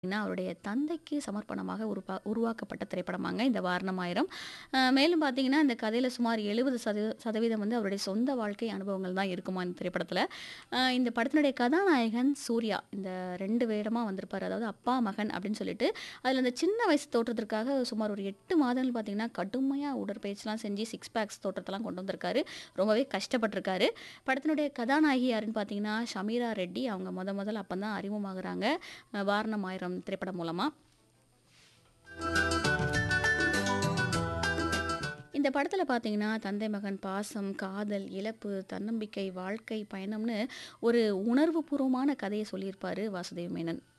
பார்த்தீங்கன்னா, அவருடைய தந்தைக்கு சமர்ப்பணமாக உருப்பா உருவாக்கப்பட்ட திரைப்படமாங்க இந்த வாரணமாயிரம். அ மேலும் பார்த்தீங்கன்னா, இந்த கதையில சுமார் 70% சதவீ சதவீதம் வந்து அவருடைய சொந்த வாழ்க்கை அனுபவங்கள் தான் இருக்குமா இந்த திரைப்படத்தில. அ இந்த படத்தினுடைய கதாநாயகன் சூர்யா. இந்த 2 வேடமா வந்திருப்பாரு. அதாவது அப்பா, மகன் அப்படின்னு சொல்லிட்டு, அதில அந்த சின்ன வயசு தோற்றத்திற்காக சுமார் ஒரு 8 மாதங்கள் பார்த்தீங்கன்னா, கடுமையா உடற்பயிற்சிலாம் செஞ்சு சிக்ஸ் பேக்ஸ் தோற்றத்தெல்லாம் கொண்டு வந்திருக்காரு. ரொம்பவே கஷ்டப்பட்டுருக்காரு. படத்தினுடைய கதாநாயகி யாருன்னு பார்த்தீங்கன்னா, ஷமீரா ரெட்டி. அவங்க மொத மொதல்ல அப்ப தான் அறிமுகமாகுறாங்க. அ வாரணமாயிரம் திரைப்படம் மூலமா. இந்த படத்தில பார்த்தீங்கன்னா, தந்தை மகன் பாசம், காதல், இழப்பு, தன்னம்பிக்கை, வாழ்க்கை பயணம்னு ஒரு உணர்வுபூர்வமான கதைய சொல்லியிருப்பாரு வாசுதேவ் மேனன்.